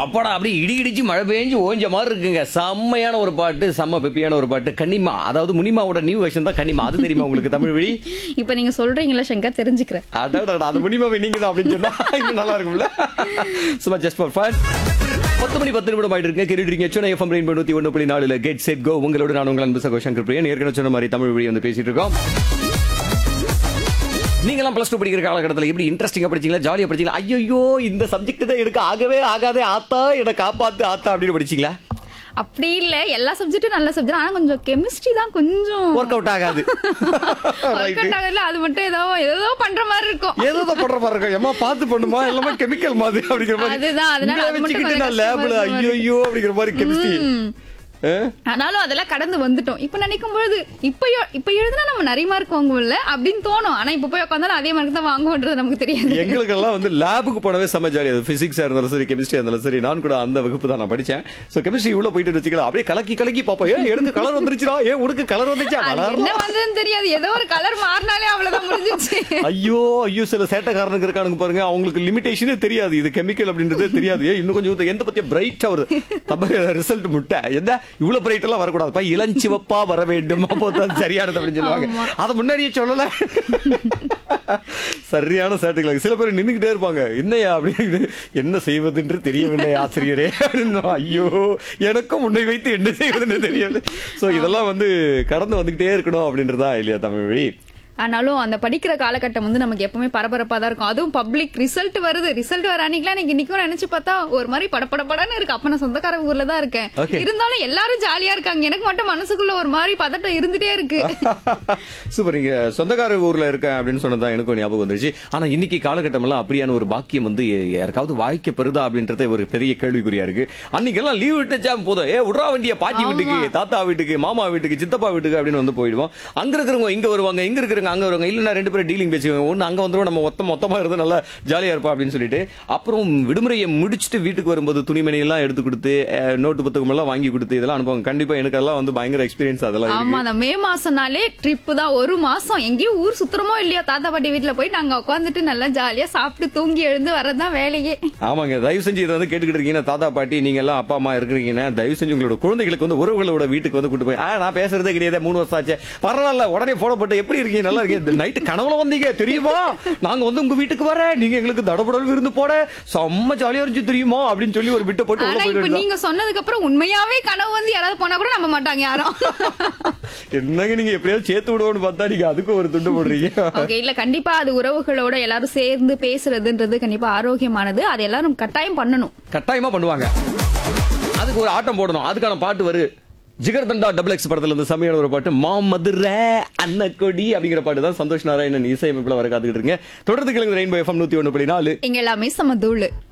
அப்பாடா அப்படியே இடி இடிச்சு மழை பெஞ்சு ஓஞ்ச மாதிரி இருக்குங்க செம்மையான ஒரு பாட்டு செம்ம பெப்பியான ஒரு பாட்டு கன்னிமா அதாவது முனிமாவோட நியூ வெர்ஷன் தான் கன்னிமா அது தெரியுமா உங்களுக்கு தமிழ் வழி இப்ப நீங்க சொல்றீங்களா சங்கர் தெரிஞ்சுக்கிறேன் அடடா அது முனிமாவை நீங்க தான் அப்படின்னு சொன்னா இன்னும் நல்லா இருக்கும்ல சும்மா ஜஸ்ட் ஃபார் ஃபன் பத்து மணி பத்து நிமிடம் ஆயிட்டு இருக்கு கேட்டுட்டு இருக்கீங்க சென்னை எஃப்எம் ரெயின் நூத்தி ஒன்று புள்ளி நாலுல கெட் செட் கோ உங்களோட நான் உங்கள் அன்பு சகோ சங்கர் பிரியன் ஏற்கனவே சொன்ன மாதிரி தமிழ் வழி வந்து பேசிட்டு இருக்கோம் நீங்களாம் பிளஸ் டூ படிக்கிற காலகட்டத்தில் எப்படி இன்ட்ரெஸ்டிங்கா படிச்சீங்களா ஜாலியா படிச்சீங்களா ஐயோ இந்த சப்ஜெக்ட் தான் எனக்கு ஆகவே ஆகாதே ஆத்தா என்னை காப்பாத்து ஆத்தா அப்படின்னு படிச்சீங்களா அப்படி இல்ல எல்லா சப்ஜெக்டும் நல்ல சப்ஜெக்ட் ஆனா கொஞ்சம் கெமிஸ்ட்ரி தான் கொஞ்சம் ஒர்க் அவுட் ஆகாது work out ஆகல அது மட்டும் ஏதோ ஏதோ பண்ற மாதிரி இருக்கும் ஏதோ தான் பண்ற மாதிரி இருக்கும் ஏமா பார்த்து பண்ணுமா எல்லாமே கெமிக்கல் மாதிரி அப்படிங்கிற மாதிரி அதுதான், அதனால இங்க அது மட்டும் வச்சுக்கிட்டு கொஞ்சம் நான் லேப்ல கஷ்டமா ஐயோ ஐயோ அப்படிங்கிற மாதிரி கெமிஸ்ட்ரி ஆனாலும் அதெல்லாம் கடந்து வந்துட்டோம் இப்ப நினைக்கும் பொழுது இப்ப எ- இப்ப எழுதுனா நம்ம நிறைய மார்க் வாங்குவோம்ல அப்படின்னு தோணும் ஆனா இப்ப போய் உட்காந்தாலும் அதே மார்க் தான் வாங்குவோன்றது நமக்கு தெரியாது எங்களுக்கெல்லாம் வந்து லேபுக்கு போனவே செம்ம ஜாலி அது பிசிக்ஸா இருந்தாலும் சரி கெமிஸ்ட்ரி இருந்தாலும் சரி நான் கூட அந்த வகுப்பு தான் நான் படிச்சேன் சோ கெமிஸ்ட்ரி உள்ள போயிட்டு வச்சுக்கலாம் அப்படியே கலக்கி கலக்கி பாப்போம் ஏன் எனக்கு கலர் வந்துருச்சுடா ஏன் உனக்கு கலர் வந்துச்சா அது வளரலாம் என்ன வந்ததுன்னு தெரியாது ஏதோ ஒரு கலர் மாறினாலே அவ்வளவுதான் முடிஞ்சிச்சு ஐயோ ஐயோ சில சேட்டைக்காரனுக்கு இருக்கானுங்க பாருங்க அவங்களுக்கு லிமிடேஷனே தெரியாது இது கெமிக்கல் அப்படின்றதே தெரியாது ஏன் இன்னும் கொஞ்சம் ஊத்து. எந்த பத்திய பிரைட்டா வருது தம்ப ரிசல்ட் முட்டை எந்த இவ்வளவு பிரைட் எல்லாம் வரக்கூடாதுப்பா இளஞ்சிவப்பா வர வேண்டும் அப்போ தான் சரியானது அப்படின்னு சொல்லுவாங்க அதை முன்னாடியே சொல்லல சரியான சேட்டைகள் சில பேர் நின்னுக்கிட்டே இருப்பாங்க என்னையா அப்படின்னு என்ன செய்வதென்று தெரியவில்லை ஆசிரியரே அப்படின்னு ஐயோ எனக்கும் முன்னை வைத்து என்ன செய்வதுன்னு தெரியல சோ இதெல்லாம் வந்து கடந்து வந்துகிட்டே இருக்கணும் அப்படின்றதா இல்லையா தமிழ் வழி ஆனாலும் அந்த படிக்கிற காலகட்டம் வந்து நமக்கு எப்பவுமே பரபரப்பா தான் இருக்கும் அதுவும் பப்ளிக் ரிசல்ட் வருது ரிசல்ட் வர அன்னைக்குலாம் எனக்கு இன்னைக்கும் நினைச்சு பார்த்தா ஒரு மாதிரி படபடபடன்னு இருக்கு அப்ப நான் சொந்தக்கார ஊர்ல தான் இருக்கேன் Okay. இருந்தாலும் எல்லாரும் ஜாலியா இருக்காங்க எனக்கு மட்டும் மனசுக்குள்ள ஒரு மாதிரி பதட்டம் இருந்துட்டே இருக்கு சூப்பர் நீங்க சொந்தக்கார ஊர்ல இருக்கேன் அப்படின்னு சொன்னதான் எனக்கும் ஞாபகம் வந்துருச்சு ஆனா இன்னைக்கு காலகட்டம் எல்லாம் அப்படியான ஒரு பாக்கியம் வந்து யாருக்காவது வாய்க்க பெறுதா அப்படின்றத ஒரு பெரிய கேள்விக்குறியா இருக்கு அன்னைக்கெல்லாம் லீவ் விட்டுச்சா போதும் ஏ விட்றா வண்டிய பாட்டி வீட்டுக்கு தாத்தா வீட்டுக்கு மாமா வீட்டுக்கு சித்தப்பா வீட்டுக்கு அப்படின்னு வந்து போயிடுவோம் அங்க இருக்கிறவங்க இங்க வருவாங்க இங்க இருக்கிறவங்க அங்க வருவாங்க இல்ல ரெண்டு பேரும் டீலிங் பேசுவாங்க ஒண்ணு அங்க வந்துரும் நம்ம மொத்தம் மொத்தமா இருந்து நல்லா ஜாலியா இருப்போம் அப்படின்னு சொல்லிட்டு அப்புறம் விடுமுறையை முடிச்சுட்டு வீட்டுக்கு வரும்போது துணிமணி எல்லாம் எடுத்து கொடுத்து அஹ், நோட்டு புத்தகம் எல்லாம் வாங்கி கொடுத்து இதெல்லாம் அனுப்புவாங்க கண்டிப்பா எனக்கு எல்லாம் வந்து பயங்கர எக்ஸ்பீரியன்ஸ் அதெல்லாம் இருக்கு. ஆமா அந்த மே மாசம்னாலே ட்ரிப் தான் ஒரு மாசம் எங்கேயும் ஊர் சுத்துறமோ இல்லையோ தாத்தா பாட்டி வீட்டுல போய் நாங்க உட்காந்துட்டு நல்லா ஜாலியா சாப்பிட்டு தூங்கி எழுந்து வரதான் வேலையே ஆமாங்க தயவு செஞ்சு இதை வந்து கேட்டுக்கிட்டு இருக்கீங்கன்னா தாத்தா பாட்டி நீங்க எல்லாம் அப்பா அம்மா இருக்கிறீங்கன்னா தயவு செஞ்சு உங்களோட குழந்தைகளுக்கு வந்து உறவுகளோட வீட்டுக்கு வந்து கூட்டு போய் ஆ நான் பேசுறதே கிடையாது மூணு வருஷம் ஆச்சு பரவாயில்ல உடனே போன போட்டு எப்படி இருக்கீங்க நல்லா இருக்கீங்க நைட்டு கனவுல வந்தீங்க தெரியுமா நாங்க வந்து உங்க வீட்டுக்கு வர நீங்க எங்களுக்கு தடபடல் விருந்து போட செம்ம ஜாலியா இருந்துச்சு தெரியுமா அப்படின்னு சொல்லி ஒரு விட்ட போட்டு உள்ள ஆனா இப்ப போயிட்டு நீங்க சொன்னதுக்கு அப்புறம் உண்மையாவே கனவு வந்து யாராவது போனா கூட நம்ப மாட்டாங்க யாரும் என்னங்க நீங்க எப்படியாவது சேர்த்து விடுவோம்னு பார்த்தா நீங்க அதுக்கும் ஒரு துண்டு போடுறீங்க ஓகே இல்ல கண்டிப்பா அது உறவுகளோட எல்லாரும் சேர்ந்து பேசுறதுன்றது கண்டிப்பா ஆரோக்கியமானது அது எல்லாரும் கட்டாயம் பண்ணணும் கட்டாயமா பண்ணுவாங்க அதுக்கு ஒரு ஆட்டம் போடணும் அதுக்கான பாட்டு வரு ஜிகர் தண்டா டபுள் எக்ஸ் படத்துல இருந்து செம்மையான ஒரு பாட்டு மாமதுர அன்னக்கொடி அப்படிங்கிற பாட்டு தான் சந்தோஷ் நாராயணன் இசையமைப்புல வர காத்துக்கிட்டு இருக்கீங்க தொடர்ந்து கிழங்கு ரெயின்போ எஃப்எம் நூத்தி ஒண்ணு புள்ளி நாலு இங்க எல்லாமே சமதூள்